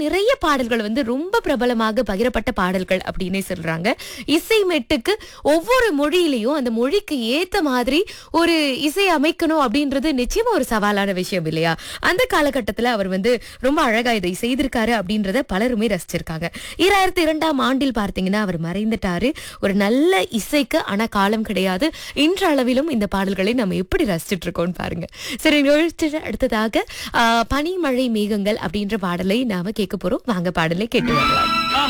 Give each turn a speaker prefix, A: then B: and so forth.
A: நிறைய பாடல்கள் வந்து ரொம்ப பிரபலமாக பகிரப்பட்ட பாடல்கள் அப்படின்னே சொல்றாங்க இசை மெட்டுக்கு ஒவ்வொரு மொழியிலையும் அந்த மொழிக்கு ஏத்த மாதிரி ஒரு இசை அமைக்கணும் அப்படின்றது நிச்சயமா ஒரு சவாலான விஷயம் இல்லையா அந்த காலகட்டத்துல அவர் வந்து ரொம்ப அழகா இதை செய்திருக்காரு அப்படின்றத பலருமே ரசிச்சிருக்காங்க ஈராயிரத்தி இரண்டாம் ஆண்டில் பார்த்தீங்கன்னா அவர் மறைந்துட்டாரு ஒரு நல்ல இசைக்கு ஆனா காலம் கிடையாது இன்றளவிலும் இந்த பாடல்களை நம்ம எப்படி ரசிச்சிட்டு இருக்கோம்னு பாருங்க சரி நிகழ்ச்சி அடுத்ததாக ஆஹ், பனி மழை மேகங்கள் அப்படின்ற பாடலை நாம கேட்க போறோம் வாங்க பாடலை கேட்டு வரலாம்